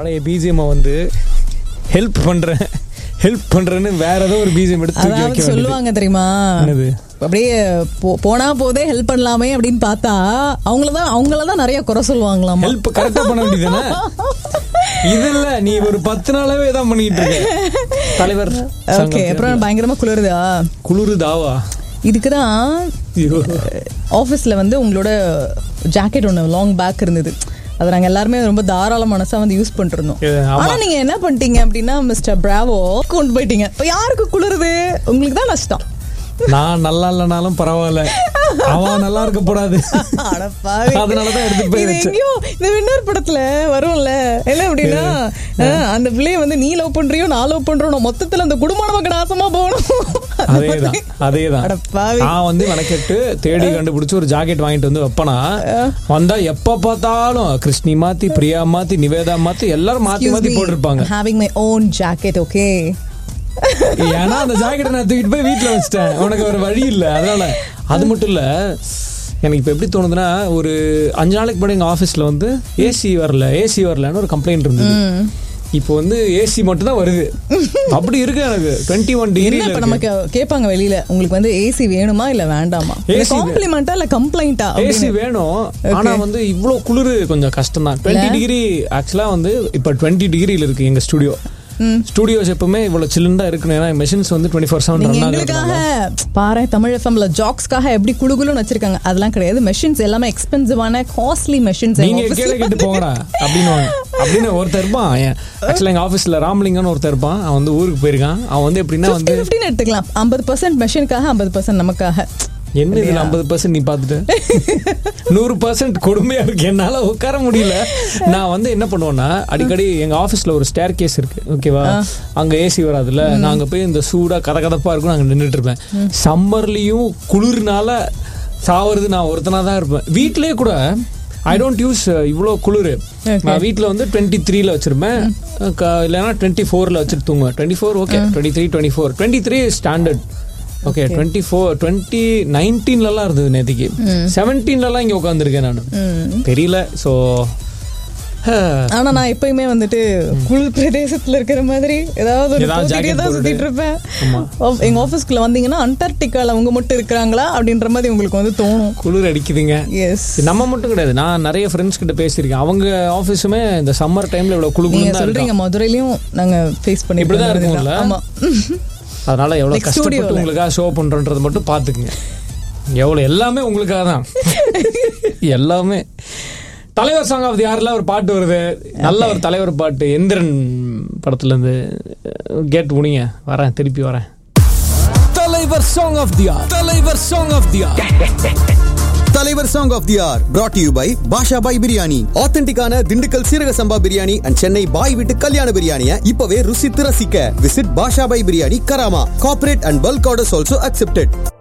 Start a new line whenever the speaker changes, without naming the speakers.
பழைய பிஜிஎம் வந்து ஹெல்ப் பண்றேன் ஹெல்ப் பண்றேன்னு வேற ஏதோ ஒரு பிஜிஎம் எடுத்து தூக்கி வைக்க
அதாவது
வேண்டியது.
சொல்லுவாங்க தெரியுமா
என்னது?
அப்படியே போ- போனா போதே ஹெல்ப் பண்ணலாமே அப்படின்னு பார்த்தா அவங்களதான் அவங்களதான் நிறைய குறை சொல்லுவாங்களாமா
ஹெல்ப் கரெக்டா பண்ண வேண்டியதுதானே இது இல்ல நீ ஒரு பத்து நாளாவே தான் பண்ணிட்டு இருக்க தலைவர்
ஓகே அப்புறம் பயங்கரமா குளிருதா
குளிரு தாவா
இதுக்குதான்
ஐயோ.
ஆஃபீஸில் வந்து உங்களோட ஜாக்கெட் ஒன்று லாங் பேக் இருந்தது அதை நாங்கள் எல்லாருமே ரொம்ப தாராள மனசா வந்து யூஸ் பண்ணிருந்தோம்
ஏ, ஆமா.
ஆனா நீங்க என்ன பண்ணிட்டீங்க அப்படின்னா மிஸ்டர் பிராவோ கொண்டு போயிட்டீங்க இப்போ யாருக்கு குளிருது உங்களுக்கு தான் நஷ்டம்
நான் நல்லா இல்லைனாலும் பரவாயில்ல அவன் நல்லா இருக்க கூடாது
அட பாவி.
அதனாலதான் எடுத்துட்டு போய்
இது
வச்சேன்.
எங்கேயோ இந்த வின்னர் படத்துல வரும்ல என்ன அப்படின்னா அஹ், அந்த பிள்ளைய வந்து நீ லவ் பண்றியோ நான் லவ் பண்றோம் மொத்தத்துல அந்த குடும்ப நமக்கு நாசமா போகணும் அந்த
அதேதான்
மாதிரி.
அதேதான்
அட பாவி.
நான் வந்து மெனக்கெட்டு தேடி கண்டுபிடிச்சு ஒரு ஜாக்கெட் வாங்கிட்டு வந்து வைப்பனா வந்தா எப்ப பார்த்தாலும் கிருஷ்ணி மாத்தி பிரியா மாத்தி நிவேதா மாத்தி எல்லாரும் மாத்தி
Excuse
மாத்தி
me,
போட்டிருப்பாங்க
having my own jacket okay
ஏன்னா அந்த ஜாக்கெட்டை நான் தூக்கிட்டு போய் வீட்டுல வச்சிட்டேன் உனக்கு ஒரு வழி இல்ல அதனால அது மட்டும் இல்ல எனக்கு இப்ப எப்படி தோணுதுன்னா ஒரு அஞ்சு நாளைக்கு முன்னாடி எங்க ஆபீஸ்ல வந்து ஏசி வரல ஏசி வரலன்னு ஒரு கம்ப்ளைண்ட் இருந்தது இப்போ வந்து ஏசி மட்டும் தான் வருது அப்படி இருக்கு எனக்கு டுவெண்ட்டி ஒன்
என்ன
டிகிரி
இப்ப நமக்கு கேட்பாங்க வெளியில உங்களுக்கு வந்து ஏசி வேணுமா இல்ல வேண்டாமா
AC வே-
காம்ப்ளிமெண்டா இல்ல கம்ப்ளைண்டா
ஏசி வேணும் ஆனா வந்து இவ்ளோ குளிர் கொஞ்சம் கஷ்டம் தான் டுவெண்ட்டி டிகிரி ஆக்சுவலா வந்து இப்ப டுவெண்ட்டி டிகிரில இருக்கு எங்க ஸ்டுடியோ ஸ்டுடியோஸ் எப்பவுமே இவ்வளவு சில்லுன்னு தான் இருக்கணும் ஏன்னா மெஷின்ஸ் வந்து டுவெண்ட்டி ஃபோர் செவன்
நீங்க
ரன்
எங்களுக்காக
ஆகுது
பாரு தமிழ் எஃப்எம்ல ஜாக்ஸ்க்காக எப்படி குளுகுலுன்னு வச்சிருக்காங்க அதெல்லாம் கிடையாது மெஷின்ஸ் எல்லாமே எக்ஸ்பென்சிவான காஸ்ட்லி மெஷின்ஸ்
நீங்க கேள கேட்டு போங்கடா அப்படின்னு அப்படின்னு ஒருத்தர் இருப்பான் ஆக்சுவலா எங்க ஆபீஸ்ல ராமலிங்கம்னு ஒருத்தர் இருப்பான் அவன் வந்து ஊருக்கு போயிருக்கான் அவன் வந்து எப்படின்னா வந்து
ஃபிஃப்டின் எடுத்துக்கலாம் ஐம்பது பர்சன்ட் மெஷினுக்காக ஐம்பது பர்சன்ட் நமக்காக
என்ன இதுல ஐம்பது பர்சன்ட் நீ பாத்துட்டு நூறு பர்சன்ட் கொடுமையா இருக்கு என்னால உட்கார முடியல நான் வந்து என்ன பண்ணுவேன்னா அடிக்கடி எங்க ஆபீஸ்ல ஒரு ஸ்டேர் கேஸ் இருக்கு ஓகேவா அங்க ஏசி வராதுல்ல நாங்க போய் இந்த சூடா கத கதப்பா இருக்கும் நாங்க நின்னுட்டு இருப்பேன் சம்மர்லயும் குளிர்னால சாவறது நான் ஒருத்தனா தான் இருப்பேன் வீட்லயே கூட ஐ டோன்ட் யூஸ் இவ்வளோ குளிர் நான் வீட்டில் வந்து டுவெண்ட்டி த்ரீல வச்சிருப்பேன் க- இல்லைன்னா டுவெண்ட்டி ஃபோரில் வச்சுட்டு தூங்குவேன் twenty four okay twenty three twenty four twenty three standard okay twenty four twenty நைன்டீன்லலாம் இருந்தது நேற்றுக்கு செவன்டீன்லலாம் இங்கே உட்காந்துருக்கேன் நான் தெரியல ஸோ
ஆனா நான் எப்பயுமே வந்துட்டு குளிர் பிரதேசத்துல இருக்கிற மாதிரி ஏதாவது ஒரு
ஏதாவது
போத்திட்டே
jacket
தான்
போட்டுட்டு.
சுத்திட்டு இருப்பேன்
ஆமா.
ஆஃப்- எங்க ஆபீஸ்க்குள்ள வந்தீங்கன்னா அண்டார்டிகால அவங்க மட்டும் இருக்கிறாங்களா அப்படின்ற மாதிரி உங்களுக்கு வந்து தோணும்
குளிர் அடிக்குதுங்க
எஸ்
நம்ம மட்டும் கிடையாது நான் நிறைய ஃப்ரெண்ட்ஸ் கிட்ட பேசியிருக்கேன் அவங்க ஆஃபீஸுமே இந்த சம்மர் டைம்ல இவ்வளவு குளு
நீங்க
குளுன்னு தான்
சொல்றீங்க மதுரையிலயும் நாங்க ஃபேஸ் பண்ணி
இப்படிதான் இருக்கும்ல?
ஆமா
அதனால எவ்வளவு
Like
கஷ்டப்பட்டு
studio ல.
உங்களுக்காக ஷோ பண்றோன்றது மட்டும் பாத்துக்குங்க எவ்வளவு எல்லாமே உங்களுக்காக தான் எல்லாமே தலைவர் சாங் ஆஃப் தி யாரில் ஒரு பாட்டு வருது நல்ல ஒரு தலைவர் பாட்டு எந்திரன் படத்துல இருந்து கேட் முடிங்க வரேன் திருப்பி வரேன் தலைவர் சாங் ஆஃப் தி ஆர் தலைவர் சாங் ஆஃப் தி ஆர்
தலைவர் song of the hour brought to you by Basha Bhai biryani ஆத்தென்டிக்கான திண்டுக்கல் சீரக சம்பா பிரியாணி அண்ட் சென்னை பாய் வீட்டு கல்யாண பிரியாணியை இப்பவே ருசித்து ரசிக்க visit Basha Bhai biryani Karama corporate and bulk orders also accepted